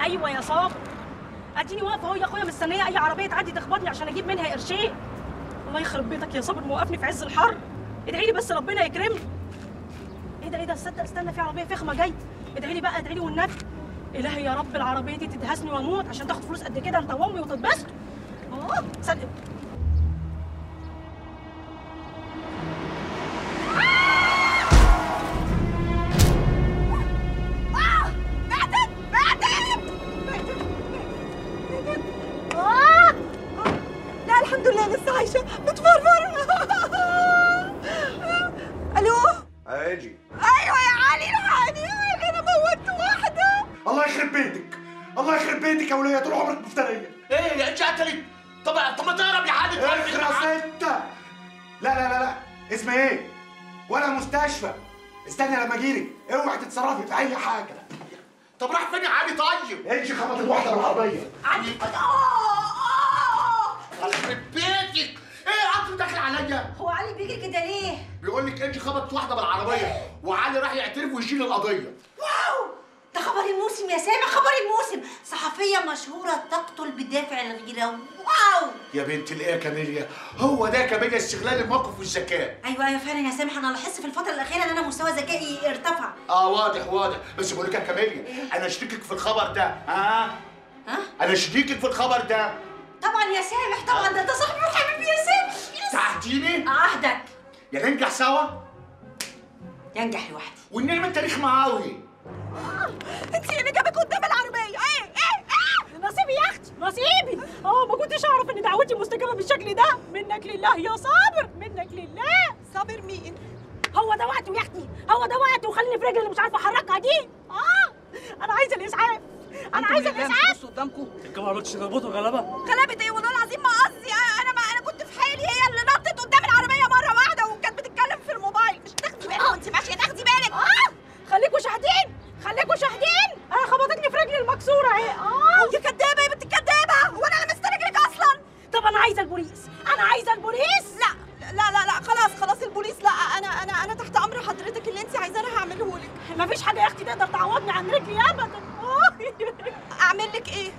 ايوه يا صابر اديني واقفه اهو يا اخويا مستنيه اي عربيه تعدي تخبطني عشان اجيب منها قرشين الله يخرب بيتك يا صابر موقفني في عز الحر ادعي لي بس ربنا يكرمني ايه ده ايه ده استنى استنى في عربيه فخمه جاي ادعي لي بقى ادعي لي والنبي الهي يا رب العربيه دي تدهسني واموت عشان تاخد فلوس قد كده انت وامي وتتبسط اه سلم بعدين بعدين آه! لا الحمد لله لسه عايشة بتفرفر ألو يا انجي أيوة يا علي الحقني أنا موتت واحدة الله يخرب بيتك الله يخرب بيتك يا وليه طول عمرك مفتريه ايه يا انت قتلت طب طب ما تهرب يا حاج اخرس انت لا لا لا لا اسمي ايه ولا مستشفى استني لما اجيلك اوعي تتصرفي في اي حاجه طب راح فين يا علي طيب انجي خبطت واحده بالعربيه علي يخرب بيتك ايه القطر داخل عليا هو علي بيجري كده ليه؟ بيقول لك انت خبطت واحده بالعربيه وعلي راح يعترف ويشيل القضيه واو ده خبر الموسم يا سامع خبر الموسم صحفية مشهورة تقتل بدافع الغيرة واو يا بنت الايه يا كاميليا هو ده كاميليا استغلال الموقف والذكاء ايوه ايوه فعلا يا سامح انا لاحظت في الفترة الأخيرة ان انا مستوى ذكائي ارتفع اه واضح واضح بس بقول لك يا كاميليا انا شريكك في الخبر ده ها ها؟ انا شريكك في الخبر ده طبعا يا سامح طبعا ده انت صاحبي وحبيبي يا سامح تعهديني عهدك يا ننجح سوا ينجح لوحدي ونعمل تاريخ معاوي أنت اللي جابك قدام العربية إيه إيه إيه نصيبي يا اختي نصيبي اه ما كنتش اعرف ان دعوتي مستجابه بالشكل ده منك لله يا صابر منك لله صابر مين؟ هو ده وقته يا اختي هو ده وقته وخليني في رجلي اللي مش عارفه احركها دي اه انا عايزه الاسعاف انا عايزه الاسعاف قدامكم انتوا ما عملتش تربطوا غلبه غلبت إيه والله العظيم ما قصدي أنا ما أنا كنت في حالي هي اللي نطت قدام العربية مرة واحدة وكانت بتتكلم في الموبايل مش تاخدي بالك وأنت ماشية تاخدي بالك اه خليكوا شاهدين خليكوا شاهدين انا خبطتني في رجلي المكسوره اهي اه يا كدابة يا بنت كدابة هو أنا لمست رجلك أصلا طب انا عايزه البوليس انا عايزه البوليس لا لا لا لا خلاص خلاص البوليس لا انا انا انا تحت امر حضرتك اللي انت عايزاه انا هعمله لك مفيش حاجه يا اختي تقدر تعوضني عن رجلي ابدا آه. اعمل لك ايه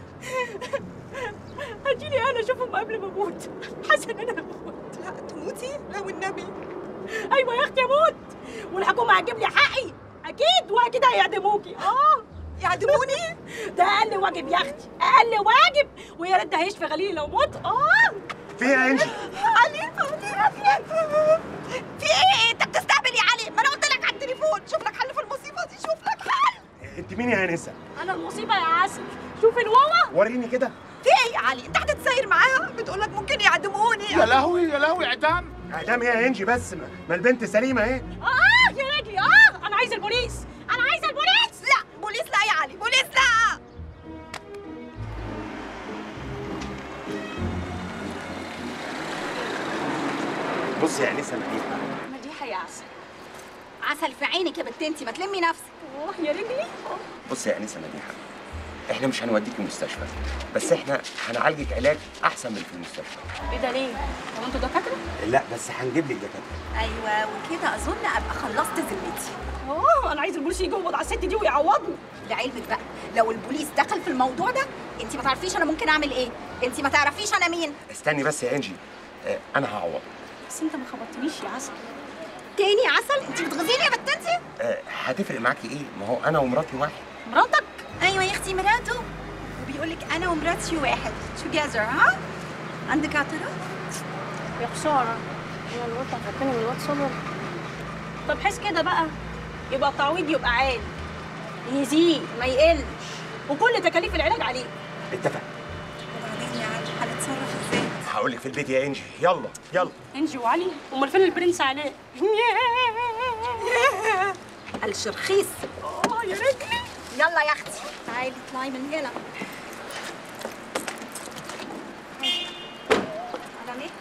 هجيلي انا اشوفهم قبل ما اموت حاسه ان انا هموت لا تموتي لا والنبي ايوه يا اختي اموت والحكومه هتجيب لي حقي اكيد واكيد هيعدموكي اه يعدموني ده اقل واجب يا اختي اقل واجب ويا ريت ده هيشفي غليلي لو مت اه في ايه يا انجي علي علي في ايه انت بتستهبل يا علي ما انا قلت لك على التليفون شوف لك حل في المصيبه دي شوف لك حل انت مين يا انسه انا المصيبه يا عسل شوف الواوا وريني كده في ايه يا علي انت هتتساير معاها بتقول لك ممكن يعدموني يا لهوي يا لهوي اعدام اعدام ايه يا انجي بس ما ما البنت سليمه اهي اه يا رجلي اه انا عايزه البوليس انا عايزه البوليس لا بوليس لا يا علي بوليس لا بص يا انسه مديحه مديحه يا عسل عسل في عينك يا بنت انتي ما تلمي نفسك اه يا رجلي بص يا انسه مديحه احنا مش هنوديكي مستشفى بس احنا هنعالجك علاج احسن من في المستشفى ايه ده ليه؟ هو انتوا دكاتره؟ لا بس هنجيب لك دكاتره ايوه وكده اظن ابقى خلصت ذمتي اه انا عايز البوليس يجي يقبض على الست دي ويعوضني لعلمك بقى لو البوليس دخل في الموضوع ده انت ما تعرفيش انا ممكن اعمل ايه انت ما تعرفيش انا مين استني بس يا انجي اه انا هعوضك بس انت ما خبطتنيش يا عسل تاني عسل انت بتغزيني يا بنت انت اه هتفرق معاكي ايه ما هو انا ومراتي واحد مراتك ايوه يا اختي مراته وبيقول لك انا ومراتي واحد together ها عندك اعتراض يا خساره انا اللي قلت هفكني من الواد صبر طب حس كده بقى يبقى التعويض يبقى عالي يزيد ما يقلش وكل تكاليف العلاج عليه اتفق وبعدين يا علي هنتصرف ازاي هقول لك في البيت يا انجي يلا يلا انجي وعلي امال فين البرنس علاء الشرخيص اه يا رجلي يلا يا اختي تعالي اطلعي من هنا على مين؟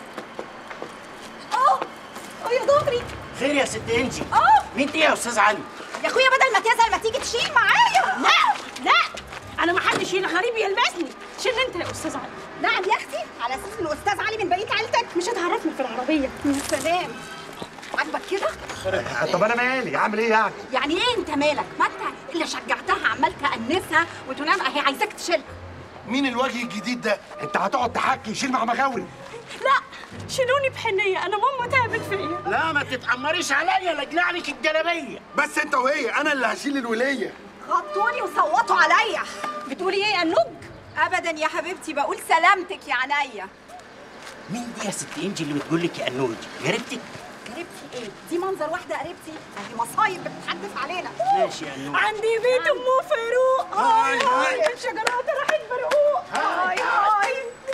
اه اه يا ضهري خير يا ست انجي اه مين دي يا استاذ علي يا اخويا بدل ما تزعل ما تيجي تشيل معايا لا لا انا ما حدش هنا غريب يلمسني شيل انت يا استاذ علي نعم يا اختي على اساس ان الاستاذ علي من بقيه عيلتك مش هتعرفني في العربيه يا سلام عاجبك كده طب انا مالي اعمل ايه يعني يعني ايه انت مالك ما انت اللي شجعتها عمال تأنسها وتنام اهي عايزاك تشيلها مين الوجه الجديد ده انت هتقعد تحكي شيل مع مغاوري لا شيلوني بحنيه انا ماما تعبت فيا لا ما تتحمريش عليا لاجل لك الجلابيه بس انت وهي انا اللي هشيل الوليه غطوني وصوتوا عليا بتقولي ايه يا النج ابدا يا حبيبتي بقول سلامتك يا عينيا مين دي يا ست انجي اللي بتقول لك يا انوج جربتك قريبتي ايه دي منظر واحده قريبتي اهي مصايب بتتحدف علينا ماشي يا انوج عندي بيت ام فاروق هاي هاي الشجرات راحت برقوق هاي هاي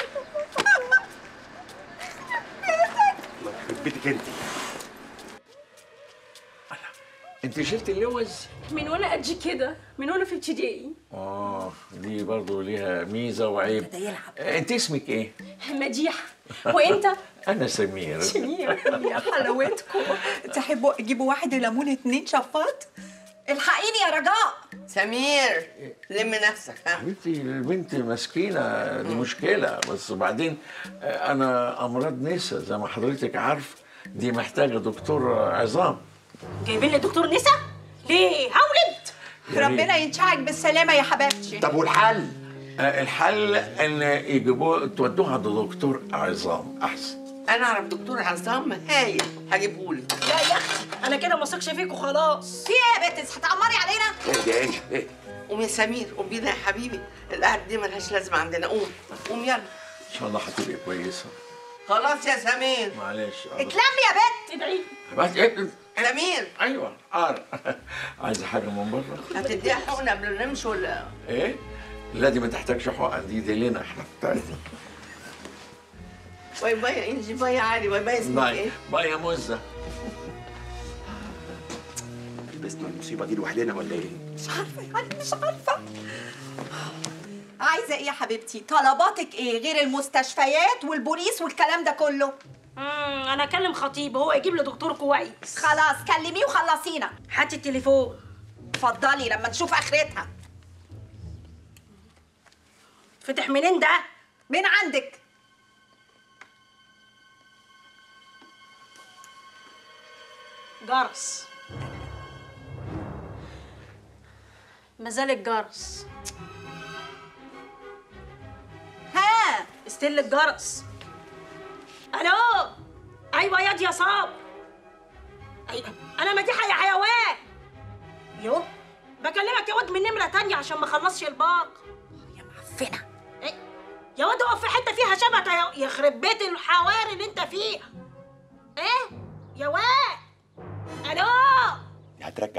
يخرب بيتك انت انت شلت اللوز من وانا قد كده من وانا في ابتدائي اه دي برضو ليها ميزه وعيب ده يلعب انت اسمك ايه مديحه وانت انا سمير يا حلاوتكم تحبوا تجيبوا واحد ليمون اتنين شفاط الحقيني يا رجاء سمير لم نفسك ها حبيبتي البنت مسكينه دي مشكله بس بعدين آه، انا امراض نسا زي ما حضرتك عارف دي محتاجه دكتور عظام جايبين لي دكتور نسا ليه هولد ربنا ينشعك بالسلامه يا حبيبتي طب والحل آه، الحل ان يجيبوه تودوها عند دكتور عظام احسن انا اعرف دكتور عصام هايل هجيبهولك لا يا اختي انا كده ما اثقش فيك وخلاص في ايه يا بنت هتعمري علينا ايه يا انجي ايه قوم يا سمير قوم بينا يا حبيبي القعده دي ملهاش لازمه عندنا قوم قوم يلا ان شاء الله هتبقي كويسه خلاص يا سمير معلش اتلمي يا بنت ادعي بس إيه؟ سمير ايوه اه عايزه حاجه من بره هتديها حقنه قبل ما نمشي ولا ايه لا دي ما تحتاجش حقن دي دي لنا احنا بتاعتنا باي باي يا انجي باي يا علي باي باي اسمك باي ايه باي يا مزه لبسنا المصيبه دي لوحدنا ولا ايه مش عارفه يا علي مش عارفه عايزه ايه يا حبيبتي طلباتك ايه غير المستشفيات والبوليس والكلام ده كله امم انا اكلم خطيب هو يجيب لي دكتور كويس خلاص كلميه وخلصينا هاتي التليفون اتفضلي لما نشوف اخرتها فتح منين ده من عندك جرس مازال الجرس ها استل الجرس الو ايوه يا دي يا صاب أيوة. انا مديحه يا حيوان يو بكلمك يا واد من نمره تانية عشان ما اخلصش الباق يا معفنه إيه؟ يا واد اقف في حته فيها شبكه يا- يخرب بيت الحواري اللي انت فيها ايه يا واد الو هترجع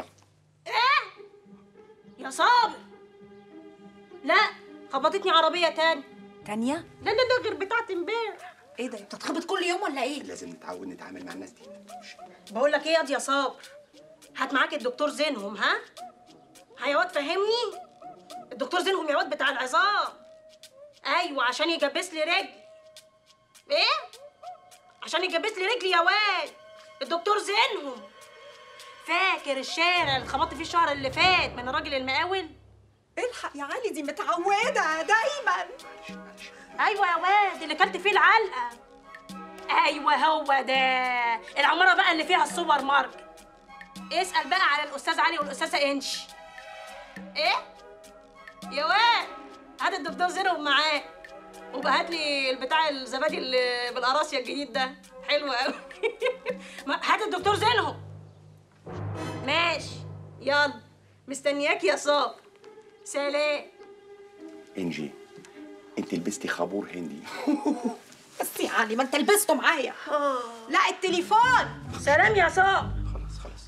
يا صابر لا خبطتني عربيه تاني تانية لا لا لا غير بتاعت امبارح ايه ده بتتخبط كل يوم ولا ايه لازم نتعود نتعامل مع الناس دي بقول لك ايه ياض يا صابر هات معاك الدكتور زينهم ها ها يا واد فهمني الدكتور زينهم يا واد بتاع العظام ايوه عشان يجبس لي رجلي ايه عشان يجبس لي رجلي يا واد الدكتور زينهم فاكر الشارع اللي خبطت فيه الشهر اللي فات من الراجل المقاول الحق يا علي دي متعوده دايما ايوه يا واد اللي كلت فيه العلقه ايوه هو ده العماره بقى اللي فيها السوبر ماركت اسال بقى على الاستاذ علي والاستاذه انش ايه يا واد هات الدكتور زينهم معاه وبقى هات لي البتاع الزبادي اللي بالقراصيه الجديد ده حلو قوي هات الدكتور زينهم ماشي يلا مستنياك يا صابر سلام انجي انت لبستي خابور هندي بس يا علي ما انت لبسته معايا لا التليفون سلام يا صابر خلاص خلاص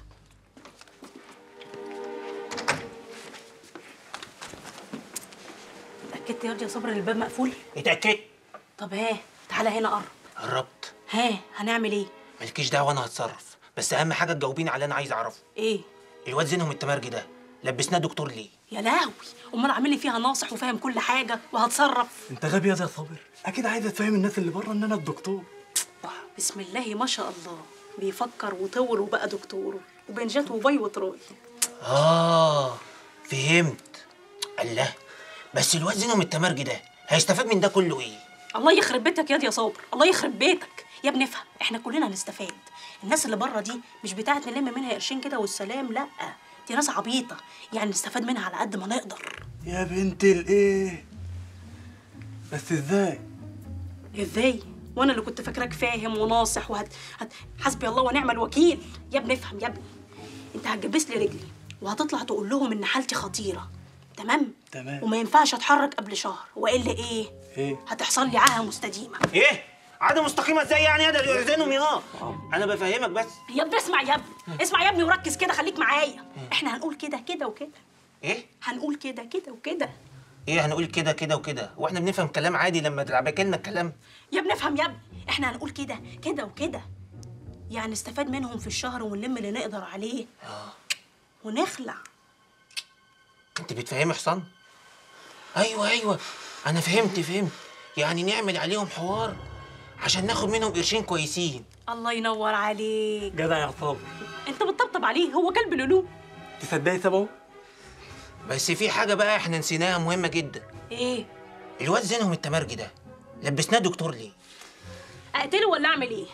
اتأكدت يا واد يا صبر ان الباب مقفول اتاكدت طب ها تعالى هنا قرب قربت ها هنعمل ايه مالكيش دعوه انا هتصرف بس اهم حاجه تجاوبيني على اللي انا عايز اعرفه ايه الواد زينهم التمرجي ده لبسناه دكتور ليه يا لهوي امال عامل لي فيها ناصح وفاهم كل حاجه وهتصرف انت غبي يا ده يا صابر اكيد عايزه تفهم الناس اللي بره ان انا الدكتور بسم الله ما شاء الله بيفكر وطور وبقى دكتور وبنجات وبي وتروي اه فهمت الله بس الواد زينهم التمرجي ده هيستفاد من ده كله ايه الله يخرب بيتك يا دي يا صابر الله يخرب بيتك يا ابني افهم احنا كلنا هنستفاد الناس اللي بره دي مش بتاعت نلم منها قرشين كده والسلام لا دي ناس عبيطه يعني نستفاد منها على قد ما نقدر يا بنت الايه بس ازاي ازاي وانا اللي كنت فاكراك فاهم وناصح وهت هت... حسبي الله ونعم الوكيل يا ابني افهم يا ابني انت هتجبس لي رجلي وهتطلع تقول لهم ان حالتي خطيره تمام تمام وما ينفعش اتحرك قبل شهر والا ايه ايه هتحصل لي عاهه مستديمه ايه عاده مستقيمه ازاي يعني يا ده يؤذنهم يا انا بفهمك بس يا ابني اسمع يا ابني اسمع يا ابني وركز كده خليك معايا احنا هنقول كده كده وكده ايه هنقول كده كده وكده ايه هنقول كده كده وكده واحنا بنفهم كلام عادي لما تلعب لنا الكلام يا ابني افهم يا ابني احنا هنقول كده كده وكده يعني نستفاد منهم في الشهر ونلم اللي نقدر عليه ونخلع انت بتفهمي حصان ايوه ايوه انا فهمت فهمت يعني نعمل عليهم حوار عشان ناخد منهم قرشين كويسين الله ينور عليك جدع يا عصام انت بتطبطب عليه هو كلب لولو تصدقي سبعه بس في حاجه بقى احنا نسيناها مهمه جدا ايه الواد زينهم التمرجي ده لبسناه دكتور ليه اقتله ولا اعمل ايه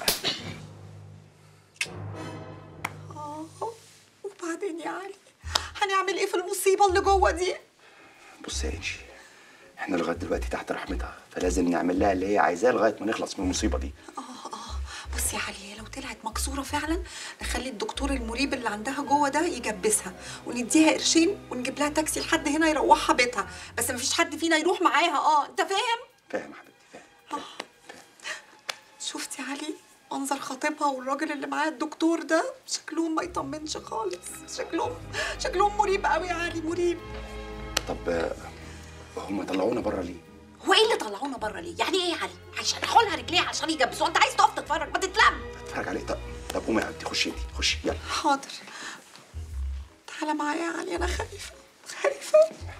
وبعدين يا علي هنعمل ايه في المصيبه اللي جوه دي بص يا انجي احنا لغايه دلوقتي تحت رحمتها فلازم نعمل لها اللي هي عايزاه لغايه ما نخلص من المصيبه دي بص يا علي لو طلعت مكسوره فعلا نخلي الدكتور المريب اللي عندها جوه ده يجبسها ونديها قرشين ونجيب لها تاكسي لحد هنا يروحها بيتها بس مفيش حد فينا يروح معاها اه انت فاهم فاهم يا حبيبتي فاهم شفت يا علي منظر خطيبها والراجل اللي معاه الدكتور ده شكلهم ما يطمنش خالص شكلهم شكلهم مريب قوي يا علي مريب طب آه، هم طلعونا بره ليه؟ هو ايه اللي طلعونا بره ليه؟ يعني ايه يا علي؟ عشان حولها رجليها عشان يجبسوها انت عايز تقف تتفرج ما تتلم اتفرج عليه طب طب قومي يا حبيبتي خشي انت خشي يلا حاضر تعالى معايا يا علي انا خايفه خايفه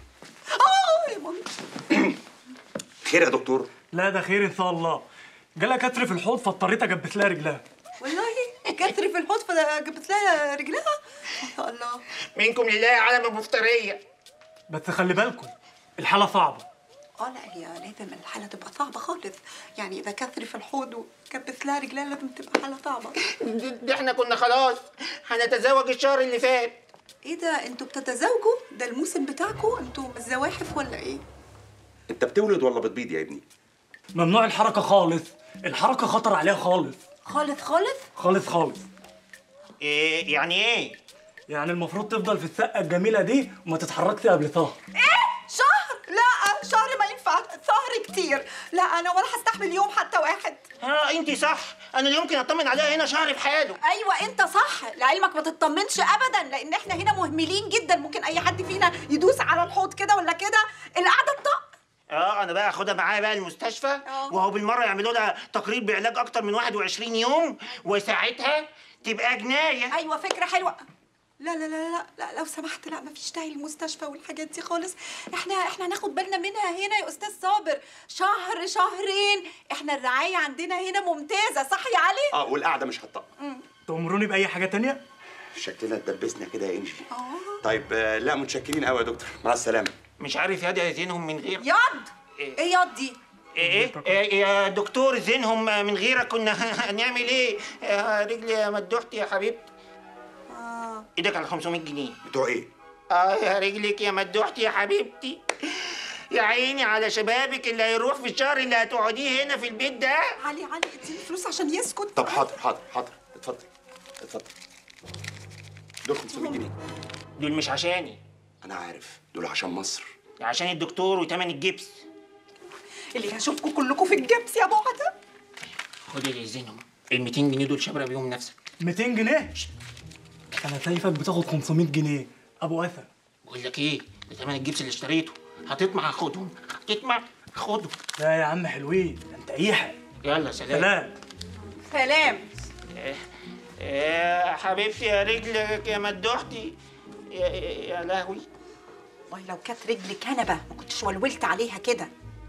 اه يا ماما خير يا دكتور لا ده خير ان شاء الله جالها كتر في الحوض فاضطريت اجبس لها رجلها والله كتر في الحوض فجبت لها رجلها يا الله منكم لله علم المفتريه بس خلي بالكم الحاله صعبه اه لا هي لازم الحاله تبقى صعبه خالص يعني اذا كتر في الحوض وكبس لها رجلها لازم تبقى حاله صعبه ده احنا كنا خلاص هنتزوج الشهر اللي فات ايه ده انتوا بتتزوجوا ده الموسم بتاعكم انتوا مش زواحف ولا ايه انت بتولد ولا بتبيض يا ابني؟ ممنوع الحركه خالص الحركه خطر عليها خالص خالص خالص خالص خالص إيه يعني ايه يعني المفروض تفضل في السقه الجميله دي وما تتحركش قبل شهر ايه شهر لا شهر ما ينفع شهر كتير لا انا ولا هستحمل يوم حتى واحد اه انت صح انا اللي يمكن اطمن عليها هنا شهر بحاله ايوه انت صح لعلمك ما تطمنش ابدا لان احنا هنا مهملين جدا ممكن اي حد فينا يدوس على الحوض كده ولا كده القعده تطق اه انا بقى اخدها معايا بقى المستشفى وهو بالمره يعملوا لها تقرير بعلاج اكتر من 21 يوم وساعتها تبقى جنايه ايوه فكره حلوه لا لا لا لا لا لو سمحت لا مفيش داعي المستشفى والحاجات دي خالص احنا احنا هناخد بالنا منها هنا يا استاذ صابر شهر شهرين احنا الرعايه عندنا هنا ممتازه صح يا علي اه والقعده مش هتطق تأمروني بأي حاجة تانية؟ شكلنا اتدبسنا كده يا انجي طيب آه، لا متشكرين قوي يا دكتور مع السلامه مش عارف يا دي زينهم من غير ياض ايه ياض دي ايه إيه يا دكتور زينهم من غيرك كنا هنعمل ايه يا رجلي يا مدوحتي يا حبيبتي اه ايدك على 500 جنيه بتوع ايه؟ اه يا رجلك يا مدوحتي يا حبيبتي يا عيني على شبابك اللي هيروح في الشهر اللي هتقعديه هنا في البيت ده علي علي اديني فلوس عشان يسكت طب حاضر حاضر حاضر اتفضل اتفضل دول 500 جنيه دول مش عشاني انا عارف دول عشان مصر عشان الدكتور وتمن الجبس اللي هشوفكم كلكم في الجبس يا بعدة خد يا زينهم ال 200 جنيه دول شبرا بيهم نفسك 200 جنيه؟ أنا شايفك بتاخد 500 جنيه أبو أثر بقول لك ايه ده تمن الجبس اللي اشتريته هتطمع خدهم هتطمع خدهم لا يا عم حلوين ده أنت أيحة يلا سلام سلام سلام إيه إيه يا حبيبتي يا رجلك يا مدوحتي يا, يا لهوي والله لو كانت رجلي كنبه ما كنتش ولولت عليها كده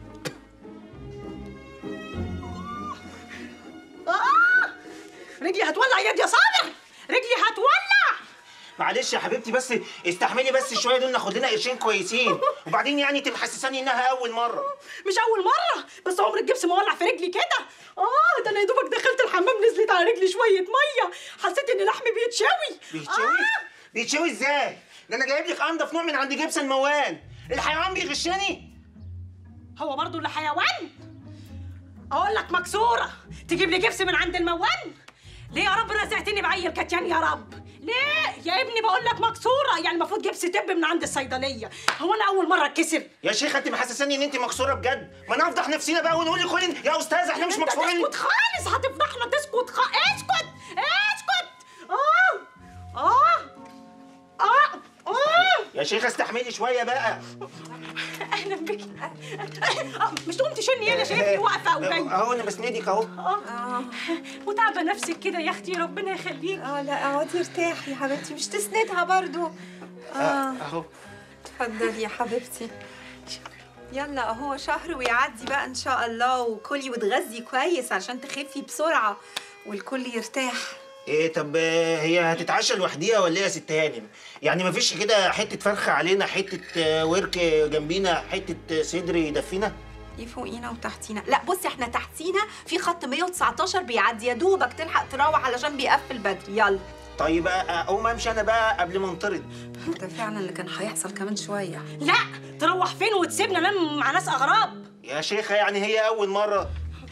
آه! رجلي هتولع يد يا صابر رجلي هتولع معلش يا حبيبتي بس استحملي بس شويه دول ناخد لنا قرشين كويسين وبعدين يعني انت محسساني انها اول مره مش اول مره بس عمر الجبس مولع في رجلي كده اه ده انا يا دوبك دخلت الحمام نزلت على رجلي شويه ميه حسيت ان لحمي بيتشوي بيتشوي آه. يتشوي ازاي؟ ده انا جايب لك انضف نوع من عند جبسن موال الحيوان بيغشني هو برضه اللي حيوان اقول لك مكسوره تجيب لي جبس من عند الموال ليه يا رب رزقتني بعيل كتيان يا رب ليه يا ابني بقول لك مكسوره يعني المفروض جبس تب من عند الصيدليه هو انا اول مره اتكسر يا شيخه انت محسساني ان انت مكسوره بجد ما نفضح نفسنا بقى ونقول لكل يا استاذ احنا مش انت مكسورين تسكت خالص هتفضحنا تسكت خ... اسكت اسكت اه اه اه اه يا شيخه استحملي شويه بقى اهلا بك آه، مش تقوم تشني يالا شايفني واقفه وجايه اهو انا بسندك اهو اه وتعبه نفسك كده يا اختي ربنا يخليك اه لا اقعدي ارتاحي يا حبيبتي مش تسندها برضو اه اهو اتفضلي يا حبيبتي يلا اهو شهر ويعدي بقى ان شاء الله وكلي وتغذي كويس عشان تخفي بسرعه والكل يرتاح ايه طب آه، هي هتتعشى لوحديها ولا ايه يا ست هانم؟ يعني مفيش كده حته فرخه علينا حته آه، ورك جنبينا حته آه، صدر يدفينا؟ دي فوقينا وتحتينا لا بصي احنا تحتينا في خط 119 بيعدي يا دوبك تلحق تروح علشان بيقفل بدري يلا طيب آه، اقوم امشي انا بقى قبل ما انطرد ده فعلا اللي كان هيحصل كمان شويه لا تروح فين وتسيبنا نام مع ناس اغراب يا شيخه يعني هي اول مره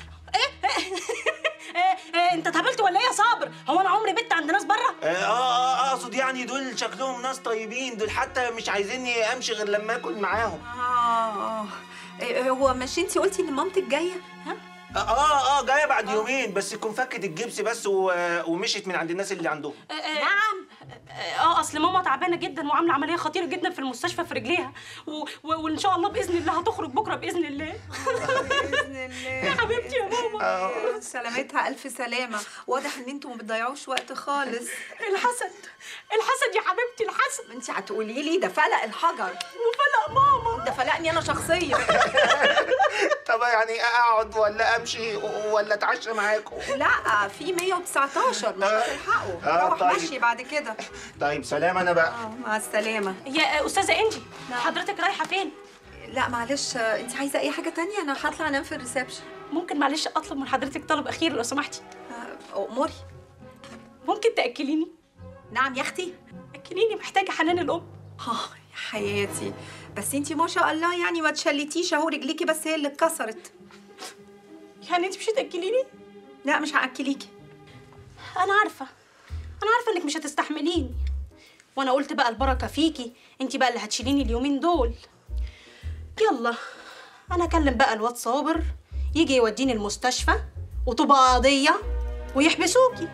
آه، آه، انت اتهبلت ولا ايه يا صابر هو انا عمري بت عند ناس بره اه اه آه، اقصد يعني دول شكلهم ناس طيبين دول حتى مش عايزيني امشي غير لما اكل معاهم اه اه إيه، هو مش انتي قلتي ان مامتك جايه ها اه اه اه جايه بعد يومين بس تكون فكت الجبس بس و... ومشيت من عند الناس اللي عندهم نعم اه اصل ماما تعبانه جدا وعامله عمليه خطيره جدا في المستشفى في رجليها و... و... وان شاء الله باذن الله هتخرج بكره باذن الله باذن الله يا حبيبتي يا ماما سلامتها الف سلامه واضح ان انتوا ما بتضيعوش وقت خالص الحسد الحسد يا حبيبتي الحسد انت هتقولي لي ده فلق الحجر وفلق ماما ده فلقني انا شخصيا طب يعني اقعد ولا امشي ولا اتعشى معاكم لا في 119 مش هتلحقوا آه، روح طيب. مشي بعد كده طيب سلام انا بقى اه مع السلامه يا استاذه انجي حضرتك رايحه فين لا معلش انت عايزه اي حاجه تانية انا هطلع انام في الريسبشن ممكن معلش اطلب من حضرتك طلب اخير لو سمحتي اموري ممكن تاكليني نعم يا اختي اكليني محتاجه حنان الام اه يا حياتي بس انت ما شاء الله يعني ما تشلتيش اهو رجليكي بس هي اللي اتكسرت يعني انت مش هتاكليني لا مش هاكليكي انا عارفه انا عارفه انك مش هتستحمليني وانا قلت بقى البركه فيكي انت بقى اللي هتشيليني اليومين دول يلا انا اكلم بقى الواد صابر يجي يوديني المستشفى وتبقى قضيه ويحبسوكي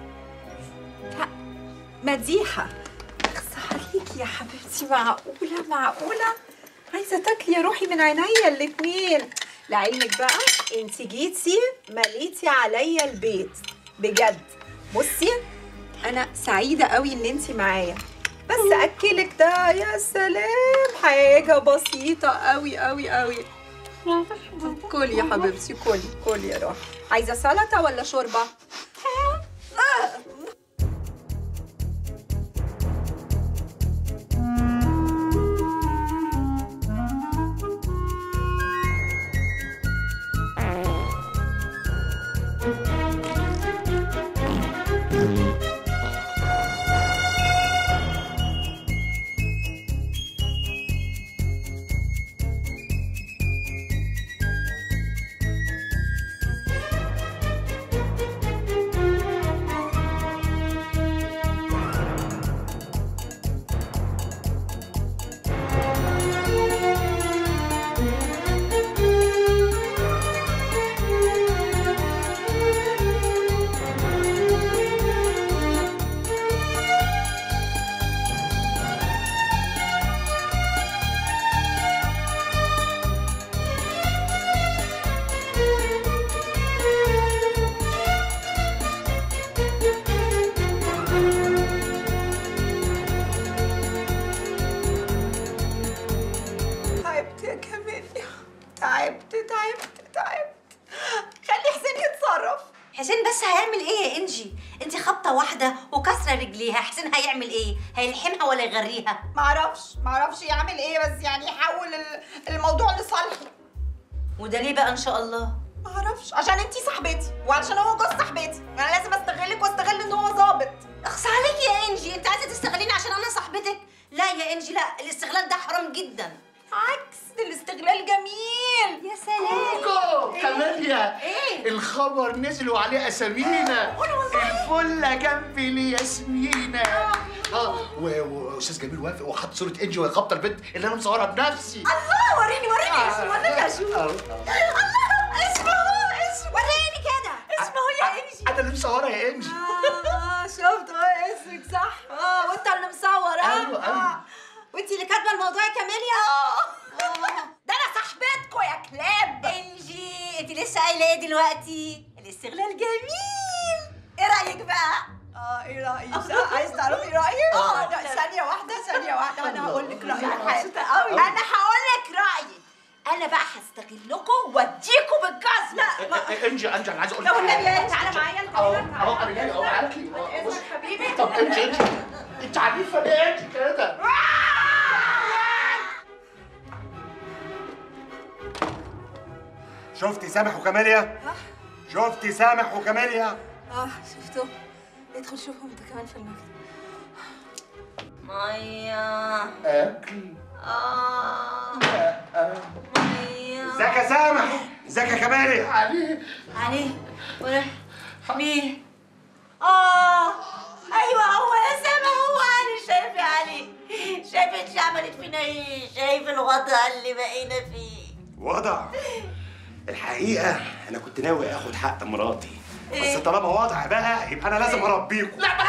مديحه اخص عليكي يا حبيبتي معقوله معقوله عايزه تاكلي يا روحي من عينيا الاتنين لعلمك بقى انت جيتي مليتي عليا البيت بجد بصي انا سعيده قوي ان انت معايا بس اكلك ده يا سلام حاجه بسيطه قوي قوي قوي كلي يا حبيبتي كلي كلي يا روحي عايزه سلطه ولا شوربه تعبت يا كاميليا تعبت تعبت تعبت خلي حسين يتصرف حسين بس هيعمل ايه يا انجي انت خبطه واحده وكسره رجليها حسين هيعمل ايه هيلحمها ولا يغريها معرفش معرفش يعمل ايه بس يعني يحول ال- الموضوع لصالحي وده ليه بقى ان شاء الله معرفش عشان انتي صاحبتي وعشان هو جوز صاحبتي انا لازم استغلك واستغل ان هو ظابط اخص عليك يا انجي انت عايزه تستغليني عشان انا صاحبتك لا يا انجي لا الاستغلال ده حرام جدا عكس الاستغلال جميل يا سلام كوكو كاميليا ايه الخبر نزل وعليه اسامينا الفله جنب الياسمينة اه و- واستاذ جميل وافق وحط صوره انجي وهي خابطه البنت اللي انا مصورها بنفسي الله وريني وريني اسمه وريني اشوف الله اسمه اسمه وريني كده اسمه يا انجي انا اللي مصورها يا انجي اه شفت اه اسمك صح اه وانت اللي مصور اه أيوة، أيوة. آه. وانت اللي كاتبه الموضوع يا كاميليا اه ده انا صاحبتكوا يا كلاب انجي انت لسه قايله ايه دلوقتي الاستغلال جميل ايه رايك بقى اه ايه رايك عايز تعرفي رايي اه لا ثانيه واحده ثانيه واحده انا هقول لك رايي مبسوطة قوي. انا هقول لك رايي انا بقى هستغلكم واديكم بالجاز لا انجي انجي انا عايز اقول لك لو النبي حاجة. يا تعالى معايا انت اهو اهو انا جاي اهو معاكي أهو، بص. حبيبي طب انجي انجي انت عنيفه ليه انجي كده شفتي سامح وكاميليا شفتي سامح وكاميليا اه شفتوا ادخل شوفهم انت كمان في المكتب ميه اكل اه ميه ازيك يا سامح ازيك يا كاميليا عليه علي ولا مين اه ايوه هو يا سامح هو انا شايف يا علي شايف انت عملت فينا ايه شايف الوضع اللي بقينا فيه وضع الحقيقة أنا كنت ناوي آخد حق مراتي بس إيه؟ طالما وضع بقى يبقى أنا لازم أربيكم لا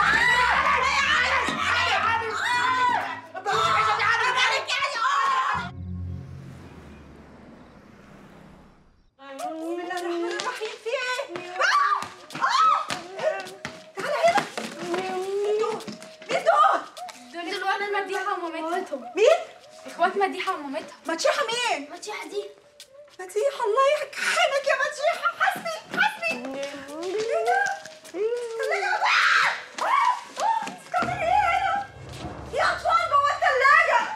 بسم الله الرحمن الرحيم في ايه؟ آه! آه! تعالى هنا مين دول؟ مين دول؟ دول اخوات مديحة ومامتها مين؟ اخوات مديحة ومامتها مديحة مين؟ مديحة دي مديحة الله يرحمك يا مديحة حسبي حسبي ايه ده؟ الثلاجة آه! آه! آه! اسكتي ايه هنا؟ في أطفال جوه الثلاجة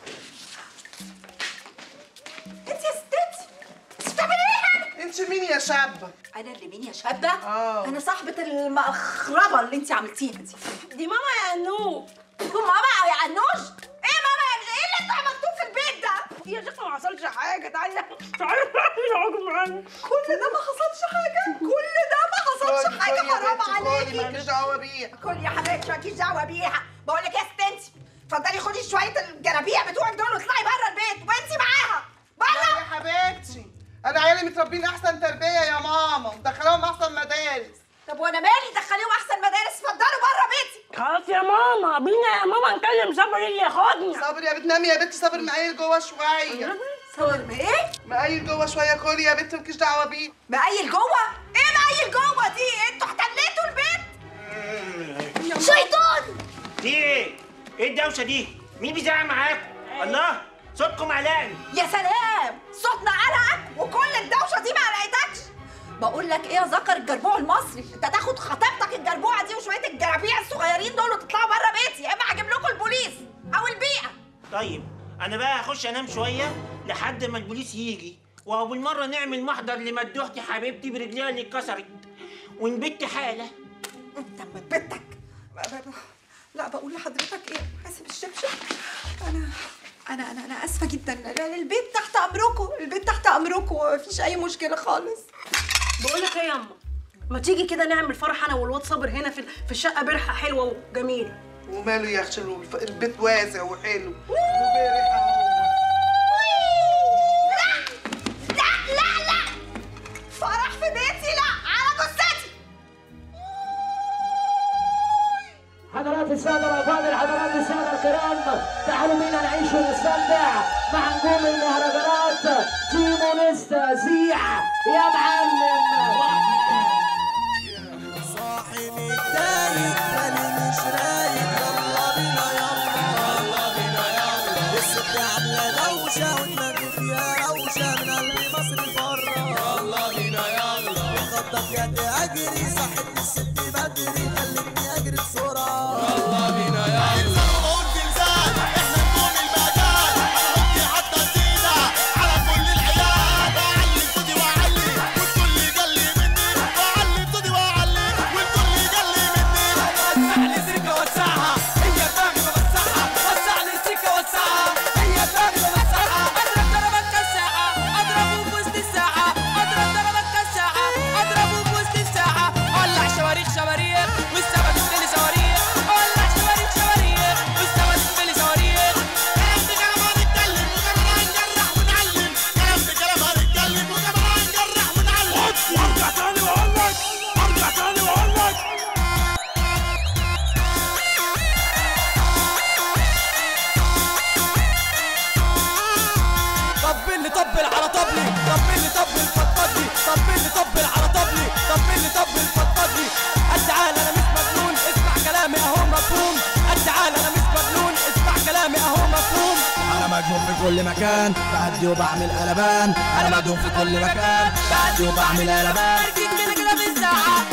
انت يا ستتي انت بتعملي ايه هنا؟ انت مين يا شابة؟ انا اللي مين يا شابة؟ اه انا صاحبة المخربة اللي انت عملتيها دي دي ماما يا انو ماما يا عنوش ايه ماما يا ايه اللي انتوا عملتوه في البيت ده؟ يا شيخة ما حصلش حاجة تعالي تعالي اقعدي معانا كل ده ما حصلش حاجة كل ده ما حصلش حاجة حرام عليكي مالكيش دعوة بيها كل يا حبيبتي مالكيش دعوة بيها بقول لك يا ست انت اتفضلي خدي شوية الجرابيع بتوعك دول واطلعي بره البيت وانت معاها لا بره يا حبيبتي انا عيالي متربين احسن تربية يا ماما مدخلاهم احسن مدارس طب وانا مالي دخليهم احسن مدارس اتفضلوا بره بيتي خلاص يا ماما بينا يا ماما نكلم صبري اللي ياخدنا صبر يا بتنامي يا بنتي صبر مقايل جوه شوية صور ما ايه؟ مقايل جوه شوية كلي يا بنتي مالكيش دعوة بيه مقايل جوه؟ ايه مقايل جوه دي؟ انتوا احتليتوا البيت؟ شيطان في ايه؟ ايه الدوشه دي؟ مين بيزعق معاكم؟ الله صوتكم علاني يا سلام صوتنا قلقك وكل الدوشه دي ما قلقتكش بقول لك ايه يا ذكر الجربوع المصري انت تاخد خطيبتك الجربوعه دي وشويه الجرابيع الصغيرين دول وتطلعوا بره بيتي يا اما هجيب لكم البوليس او البيئه طيب انا بقى هخش انام شويه لحد ما البوليس يجي وبالمره نعمل محضر لمدوحتي حبيبتي برجليها اللي اتكسرت ونبت حاله انت بتك لا بقول لحضرتك ايه حاسب الشبشب انا انا انا انا اسفه جدا لا، البيت تحت امركم البيت تحت امركم مفيش اي مشكله خالص بقول لك ايه يا اما ما تيجي كده نعمل فرح انا والواد صابر هنا في في الشقه برحه حلوه وجميله وماله يا اختي الف- البيت واسع وحلو وبارح لا لا لا فرح في بيتي لا على جثتي حضرات السادة الأفاضل حضرات السادة الكرام تعالوا بينا نعيش ونستمتع مع نجوم المهرجانات تيمونيستا زيع يا معلم صاحي متضايق بالي مش رايق يلا بينا يلا يلا بينا يلا الست عاملة دوشة ودماغي فيها روشة من قلب مصر بره يلا بينا يلا بخطط يدي أجري صحتني الست بدري خلتني أجري بسرعة يلا بينا يلا قول زلزال احنا نقوم المجال هنحط حتى زينة على كل العيال أعلي صوتي وأعلي والكل لي طبل على طبلي طبل لي طبل فضفض لي طبل لي طبل على طبلي طبل لي طبل فضفض لي تعال انا مش مجنون اسمع كلامي اهو مفهوم تعال انا مش مجنون اسمع كلامي اهو مفهوم انا مجنون في كل مكان بعدي وبعمل قلبان انا مجنون في كل مكان بعدي وبعمل قلبان كده كده في الساعة